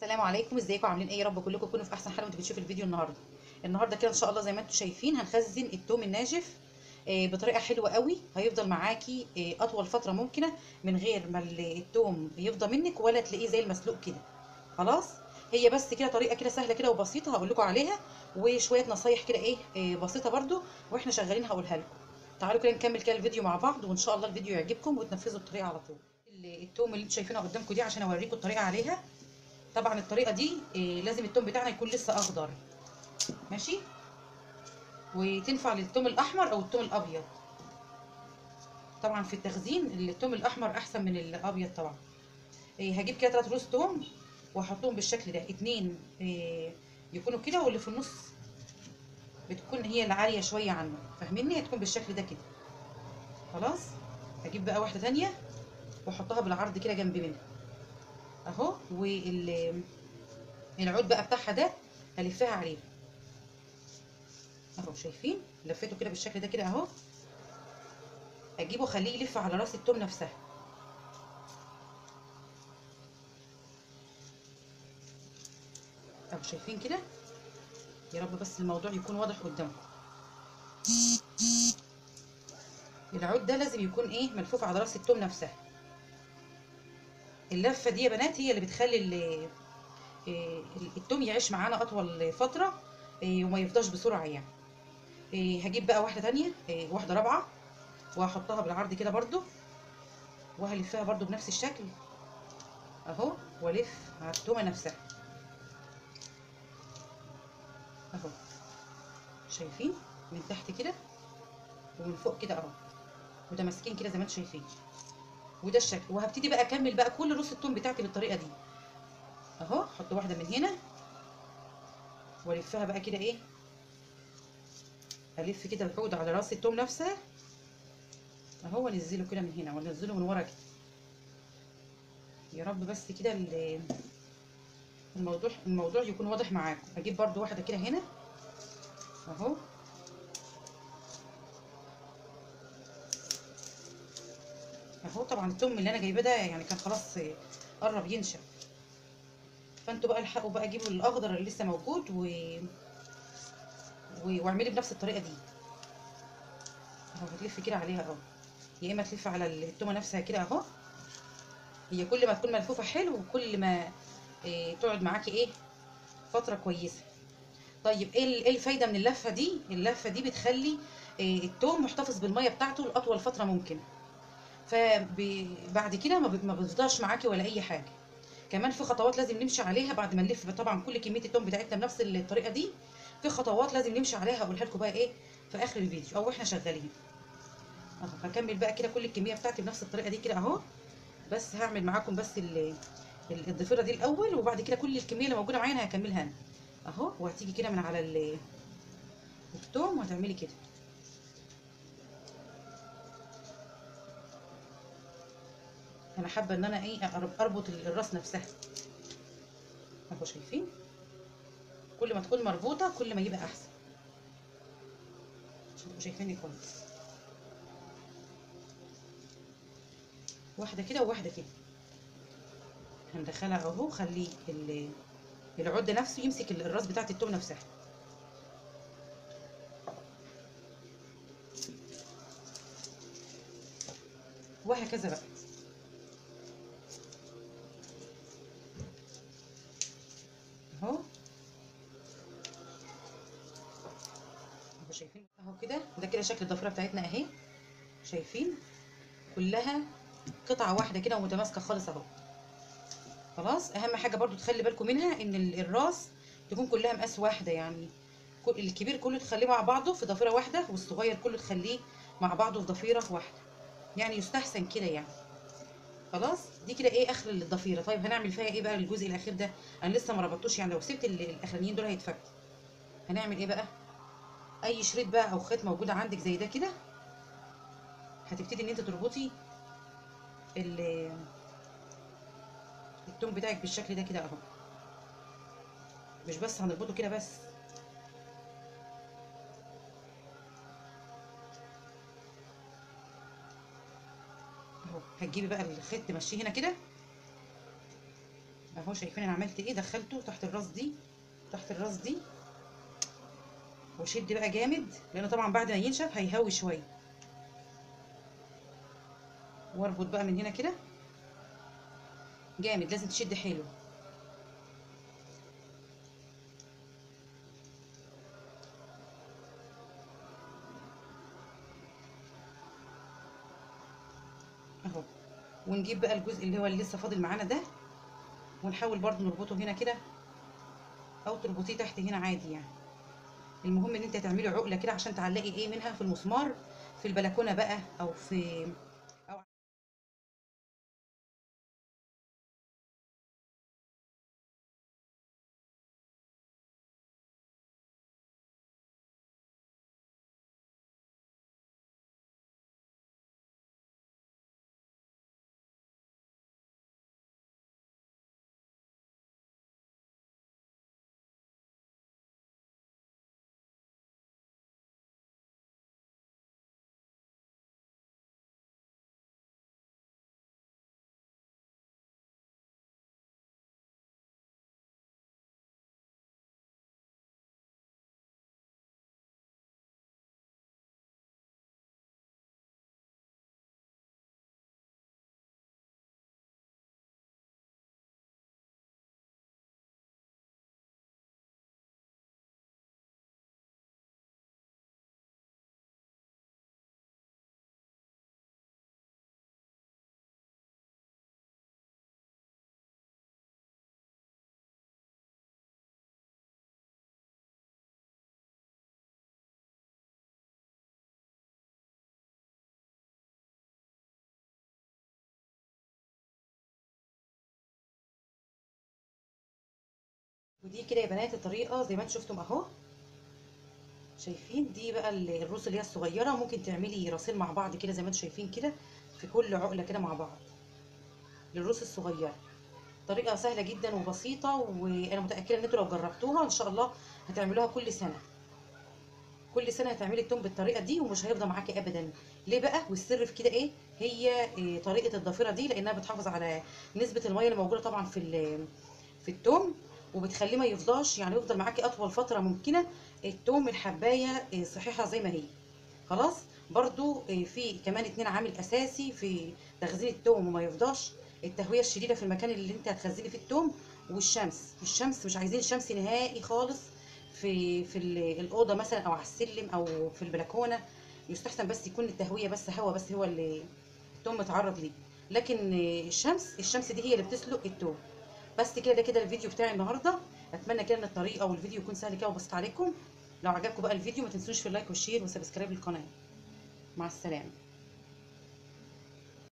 السلام عليكم ازيكم عاملين ايه يا رب كلكم تكونوا في احسن حال وانتوا بتشوفوا الفيديو النهارده النهارده كده ان شاء الله زي ما انتم شايفين هنخزن التوم الناشف آه، بطريقه حلوه قوي هيفضل معاكي آه، اطول فتره ممكنه من غير ما ال- التوم يفضى منك ولا تلاقيه زي المسلوق كده خلاص هي بس كده طريقه كده سهله كده وبسيطه هقول لكم عليها وشويه نصايح كده ايه آه، بسيطه برده واحنا شغالين هقولها لكم تعالوا كده نكمل كده الفيديو مع بعض وان شاء الله الفيديو يعجبكم وتنفذوا الطريقه على طول ال- التوم اللي انتم شايفينها قدامكم دي عشان اوريكم الطريقه عليها طبعا الطريقه دي إيه لازم التوم بتاعنا يكون لسه اخضر ماشي وتنفع للتوم الاحمر او التوم الابيض طبعا في التخزين التوم الاحمر احسن من الابيض طبعا إيه هجيب كده 3 رؤوس توم واحطهم بالشكل ده اتنين إيه يكونوا كده واللي في النص بتكون هي العاليه شويه عنه فاهميني هتكون بالشكل ده كده خلاص هجيب بقى واحده تانية واحطها بالعرض كده جنب منها اهو والعود بقى بتاعها ده هلفها عليه اهو شايفين لفيته كده بالشكل ده كده اهو اجيبه اخليه يلف على راس التوم نفسها اهو شايفين كده يا رب بس الموضوع يكون واضح قدامكم العود ده لازم يكون ايه ملفوف على راس التوم نفسها اللفه دي يا بنات هي اللي بتخلي ال- إيه التوم يعيش معانا اطول فتره إيه وما يفضاش بسرعه يعني إيه هجيب بقى واحده تانية إيه واحده رابعه وهحطها بالعرض كده برضو وهلفها برضو بنفس الشكل اهو والف على التومه نفسها اهو شايفين من تحت كده ومن فوق كده اهو متماسكين كده زي ما انتم شايفين وده الشكل وهبتدي بقى اكمل بقى كل رؤوس التوم بتاعتي بالطريقه دي اهو احط واحده من هنا والفها بقى كده ايه الف كده العود على راس التوم نفسها اهو وانزله كده من هنا وانزله من ورا كده يا رب بس كده ال- الموضوع الموضوع يكون واضح معاكم اجيب برضو واحده كده هنا اهو اهو طبعا التوم اللي انا جايباه ده يعني كان خلاص قرب ينشف فانتوا بقى الحقوا بقى جيبوا الاخضر اللي لسه موجود و... و... واعملي بنفس الطريقه دي اهو هتلفي كده عليها اهو يا اما تلفي على التومه نفسها كده اهو هي كل ما تكون ملفوفه حلو وكل ما إيه تقعد معاكي ايه فتره كويسه طيب ايه ال- إيه الفايده من اللفه دي اللفه دي بتخلي إيه التوم محتفظ بالميه بتاعته لاطول فتره ممكنه فبعد كده ما ب- ما بيفضاش معاكي ولا اي حاجه كمان في خطوات لازم نمشي عليها بعد ما نلف طبعا كل كميه التوم بتاعتنا بنفس الطريقه دي في خطوات لازم نمشي عليها هقولها لكم بقى ايه في اخر الفيديو او واحنا شغالين اهو هكمل بقى كده كل الكميه بتاعتي بنفس الطريقه دي كده اهو بس هعمل معاكم بس ال- ال- الضفيره دي الاول وبعد كده كل الكميه اللي موجوده معايا انا هكملها انا اهو وهتيجي كده من على ال- التوم وهتعملي كده انا حابه ان انا ايه أر- اربط ال- الراس نفسها اهو شايفين كل ما تكون مربوطه كل ما يبقى احسن عشان تبقوا شايفيني كويس واحده كده وواحده كده هندخلها اهو خليه ال- العود نفسه يمسك ال- الراس بتاعت التوم نفسها وهكذا بقى اهو اهو شايفين اهو كده ده كده شكل الضفيره بتاعتنا اهي شايفين كلها قطعه واحده كده ومتماسكه خالص اهو خلاص اهم حاجه برضو تخلي بالكم منها ان ال- الراس تكون كلها مقاس واحده يعني كل- الكبير كله تخليه مع بعضه في ضفيره واحده والصغير كله تخليه مع بعضه في ضفيره واحده يعني يستحسن كده يعني خلاص دي كده ايه اخر الضفيره طيب هنعمل فيها ايه بقى الجزء الاخير ده انا لسه ما ربطتوش يعني لو سبت ال- الاخرانيين دول هيتفك هنعمل ايه بقى اي شريط بقى او خيط موجود عندك زي ده كده هتبتدي ان انت تربطي ال- التوم بتاعك بالشكل ده كده اهو مش بس هنربطه كده بس اهو هتجيبي بقى الخيط تمشيه هنا كده اهو شايفين انا عملت ايه دخلته تحت الراس دي تحت الراس دي وشد بقى جامد لانه طبعا بعد ما ينشف هيهوي شويه واربط بقى من هنا كده جامد لازم تشد حلو اهو ونجيب بقى الجزء اللي هو اللي لسه فاضل معانا ده ونحاول برضو نربطه هنا كده او تربطيه تحت هنا عادي يعني المهم ان انت تعملي عقله كده عشان تعلقي ايه منها في المسمار في البلكونه بقى او في أو ودي كده يا بنات الطريقه زي ما انتم شفتم اهو شايفين دي بقى ال- الروس اللي هي الصغيره ممكن تعملي راسين مع بعض كده زي ما انتم شايفين كده في كل عقله كده مع بعض للروس الصغيره طريقه سهله جدا وبسيطه وانا متاكده ان انتوا لو جربتوها ان شاء الله هتعملوها كل سنه كل سنه هتعملي التوم بالطريقه دي ومش هيفضل معاكي ابدا ليه بقى والسر في كده ايه هي إيه طريقه الضفيره دي لانها بتحافظ على نسبه الميه اللي موجوده طبعا في ال- في التوم وبتخليه ما يفضاش يعني يفضل معاكي اطول فتره ممكنه التوم الحبايه إيه صحيحه زي ما هي خلاص برضو إيه في كمان اتنين عامل اساسي في تخزين التوم وما يفضاش التهويه الشديده في المكان اللي انت هتخزني فيه التوم والشمس الشمس مش عايزين الشمس نهائي خالص في في ال- الاوضه مثلا او على السلم او في البلكونه يستحسن بس يكون التهويه بس هوا بس هو اللي التوم متعرض ليه لكن الشمس الشمس دي هي اللي بتسلق التوم بس كده ده كده الفيديو بتاعي النهارده اتمنى كده ان الطريقه والفيديو يكون سهل كده وبسيط عليكم لو عجبكم بقى الفيديو ما تنسوش في اللايك والشير وسبسكرايب للقناه مع السلامه